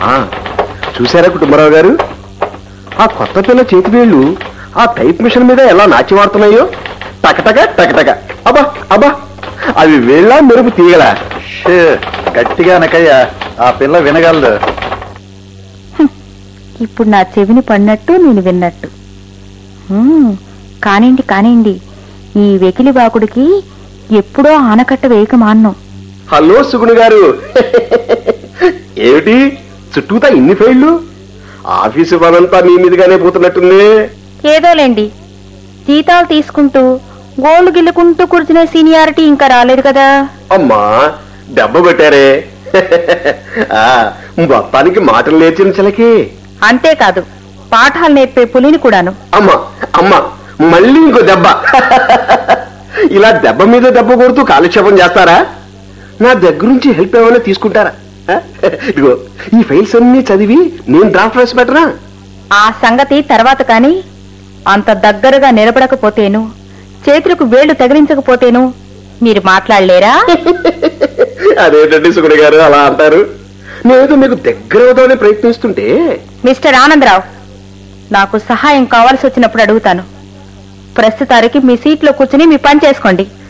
ఆ, చూశారా కుటుంబరావు గారు ఆ కొత్త పిల్ల చేతి వేళ్ళు ఆ టైప్ మిషన్ మీద ఎలా నాట్యమాడుతున్నాయో టకటక టకటక అబ్బా అబ్బా అవి వేళ్ళ మెరుపు తీగల షే, గట్టిగా అనకయ్యా ఆ పిల్ల వినగలదు ఇప్పుడు నా చెవిని పడినట్టు నేను విన్నట్టు హ్మ్, కానివ్వండి కానివ్వండి ఈ వెకిలి బాకుడికి ఎప్పుడో ఆనకట్ట వేయక మాన్నం హలో సుగుణు గారు ఏమిటి చుట్టూతా ఇన్ని ఫైళ్ళు ఆఫీసు పనంతా మీ మీదుగానే పోతున్నట్టుంది ఏదోలేండి జీతాలు తీసుకుంటూ గోళ్లు గిల్లుకుంటూ కూర్చునే సీనియారిటీ ఇంకా రాలేదు కదా అమ్మా దెబ్బ కొట్టారే ఆ, మొత్తానికి మాటలు నేర్చిన చిలకి అంతేకాదు పాఠాలు నేర్పే పులిని కూడాను అమ్మా అమ్మా మళ్ళీ ఇంకో దెబ్బ ఇలా దెబ్బ మీద దెబ్బ కొడుతూ కాలక్షేపం చేస్తారా నా దగ్గరుంచి హెల్ప్ ఏమైనా తీసుకుంటారా ఆ? ఇదిగో ఈ ఫైల్స్ అన్ని చదివి నేను డ్రాఫ్ట్ రాసి పెట్టరా ఆ సంగతి తర్వాత కాని అంత దగ్గరగా నిలబడకపోతేను చేతులకు వేళ్లు తగిలించకపోతేను మీరు మాట్లాడలేరా అదేంటండి సుగుడి గారు అలా అంటారు నేను మీకు దగ్గర అవుదామని ప్రయత్నిస్తుంటే మిస్టర్ ఆనందరావు నాకు సహాయం కావాల్సి వచ్చినప్పుడు అడుగుతాను ప్రస్తుతానికి మీ సీట్లో కూర్చుని మీ పని చేసుకోండి